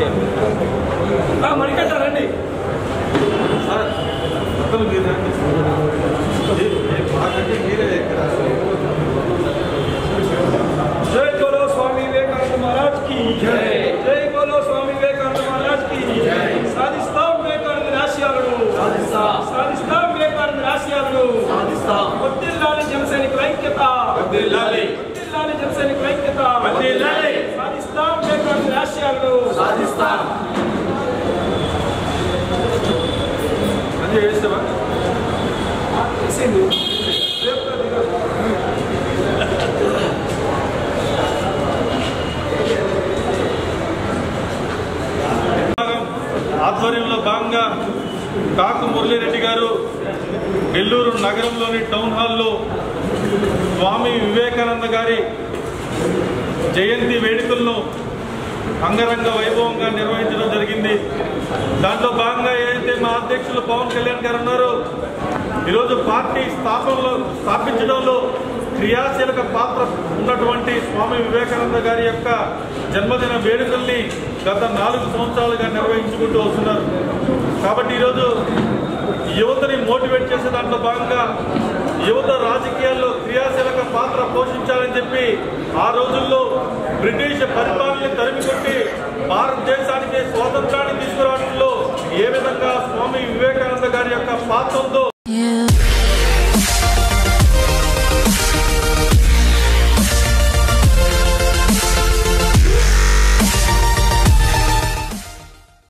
మణికంట రండి సార్ మొత్తం మీరే మాకంటే మీరే ఇక్కడ జై బోలో స్వామి వివేకానంద మహారాజ్ కి జై జై బోలో స్వామి వివేకానంద మహారాజ్ కి జై సాధిస్తాం వివేకానంద ఆశయాలను సాధిస్తాం సాధిస్తాం వివేకానంద ఆశయాలను సాధిస్తాం వర్ధిల్లాలి జన సైనికుల ఐక్యత వర్ధిల్లాలి. వర్ధిల్లాలి జన సైనికుల ఐక్యత వర్ధిల్లాలి. సాధిస్తాం వివేకానంద ఆశయాలను సాధిస్తాం మంచిగా చేస్తావా ఆధ్వర్యంలో భాగంగా కాకు మురళీరెడ్డి గారు నెల్లూరు నగరంలోని టౌన్ హాల్లో స్వామి వివేకానంద గారి జయంతి వేడుకలను అంగరంగ వైభవంగా నిర్వహించడం జరిగింది దాంట్లో భాగంగా ఏదైతే మా అధ్యక్షులు పవన్ కళ్యాణ్ గారు ఉన్నారో ఈరోజు పార్టీ స్థాపనలో స్థాపించడంలో క్రియాశీలక పాత్ర ఉన్నటువంటి స్వామి వివేకానంద గారి యొక్క జన్మదిన వేడుకల్ని గత నాలుగు సంవత్సరాలుగా నిర్వహించుకుంటూ వస్తున్నారు కాబట్టి ఈరోజు యువతని మోటివేట్ చేసే దాంట్లో భాగంగా యువత రాజకీయాల్లో క్రియాశీలక పాత్ర పోషించాలని చెప్పి ఆ రోజుల్లో బ్రిటిష్ పరిపాలనని తరిమికొట్టి భారతదేశానికి స్వాతంత్రాన్ని తీసుకురావడంలో ఏ విధంగా స్వామి వివేకానంద గారి యొక్క పాత్ర ఉందో